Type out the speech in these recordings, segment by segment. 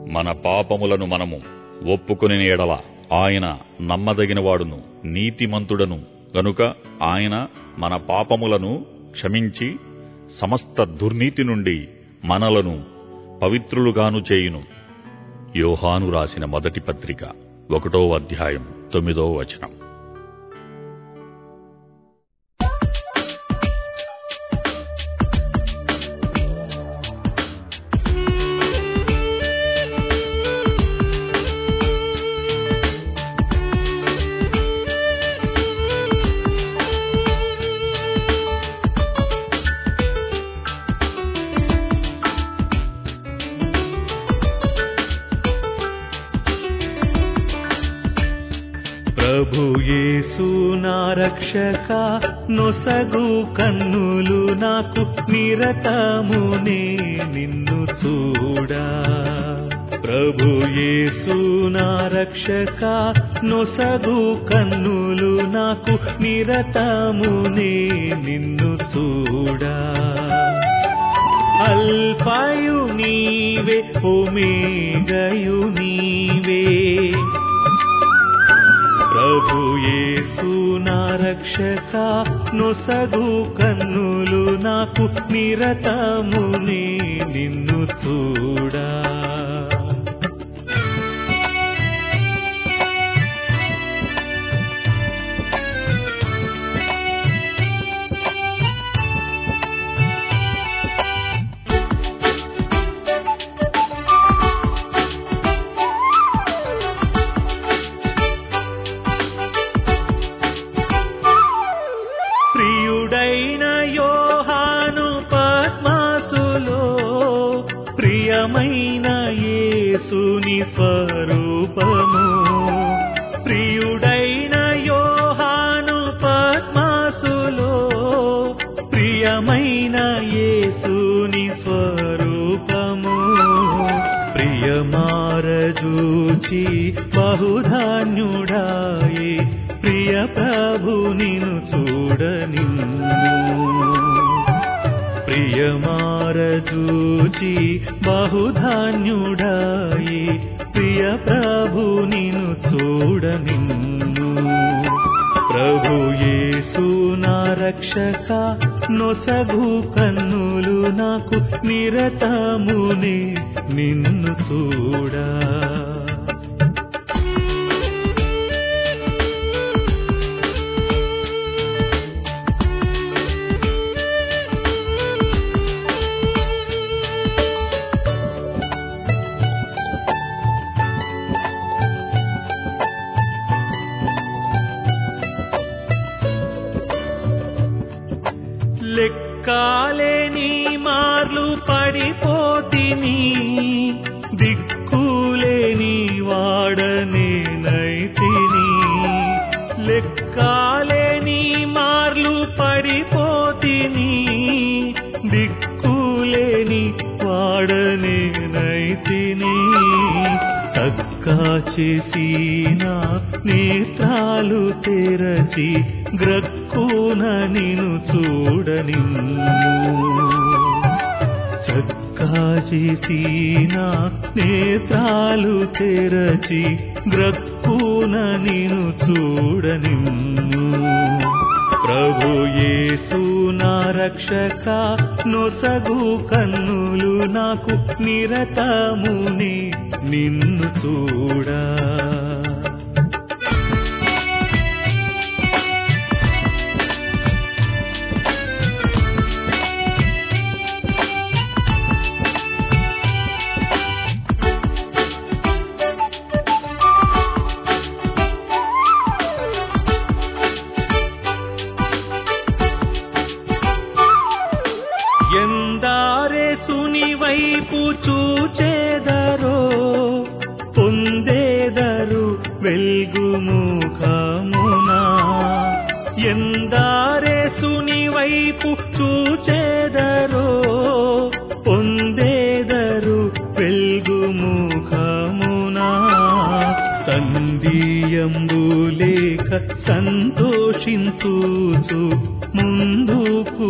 మన పాపములను మనము ఒప్పుకొని ఎడల ఆయన నమ్మదగినవాడును నీతిమంతుడను గనుక ఆయన మన పాపములను క్షమించి సమస్త దుర్నీతి నుండి మనలను పవిత్రులుగాను చేయును యోహాను రాసిన మొదటి పత్రిక ఒకటో అధ్యాయం తొమ్మిదో వచనం ప్రభు యేసు నా రక్షక నొసగు కన్నులు నాకు నిరతమునే నిన్ను చూడా ప్రభు యేసు నా రక్షక నొసగు కన్నులు నాకు నిరతమునే నిన్ను చూడా అల్పాయు నీవే ఒమేగయు నీవే ప్రభు యేసు నా రక్షక నొసగు కన్నులు నాకు నిరతమునే నిన్ను చూడా ప్రియుడైన యోహాను పద్మాసులో ప్రియమైన యేసుని స్వరూపము ప్రియుడైన యోహాను పద్మాసులో ప్రియమైన యేసుని స్వరూపము ప్రియమారజూచి బహుధాన్యుడాయి ప్రియ ప్రభు నిను చూడ నిన్ను ప్రియమారజూచి బహుధాన్యుడాయి ప్రియ ప్రభు నిను చూడ నిన్ను ప్రభు యేసు నా రక్షక నొసగు కన్నులు నాకు నిరతమునే నిన్ను చూడా లెక్కాలేని మార్లు పడిపోతిని దిక్కులేని వాడనేనైతిని లెక్కాలేని మార్లు పడిపోతిని దిక్కులేని వాడనేనైతిని చక్కా చేసిన నేత్రాలు తెరచి గ్రక్కున నిను చూడ నిన్ను చక్కా చేసిన నేత్రాలు తెరచి గ్రక్కున నిను చూడ నిన్ను ప్రభు యేసు నా రక్షక నొసగు కన్నులు నాకు నిరతముని నిన్ను చూడా ఎందారే సుని వైపు చూచేదరో పొందేదరు వెల్గు ముఖమునా ఎందారే సుని వైపు చూచేదరో పొందేదరు వెల్గు ముఖమునా సంధియంబు లేక సంతోషించూచు ముందుకు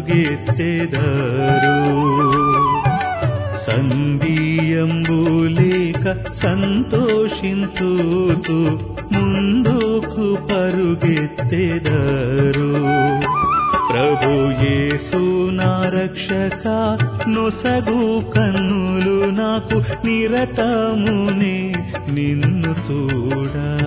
పరుగెత్తెదరు సంధియంబు లేక సంతోషించుచు ముందుకు పరుగెత్తెదరు ప్రభు యేసు నా రక్షక నొసగు కన్నులు నాకు నిరతమునే నిన్ను చూడా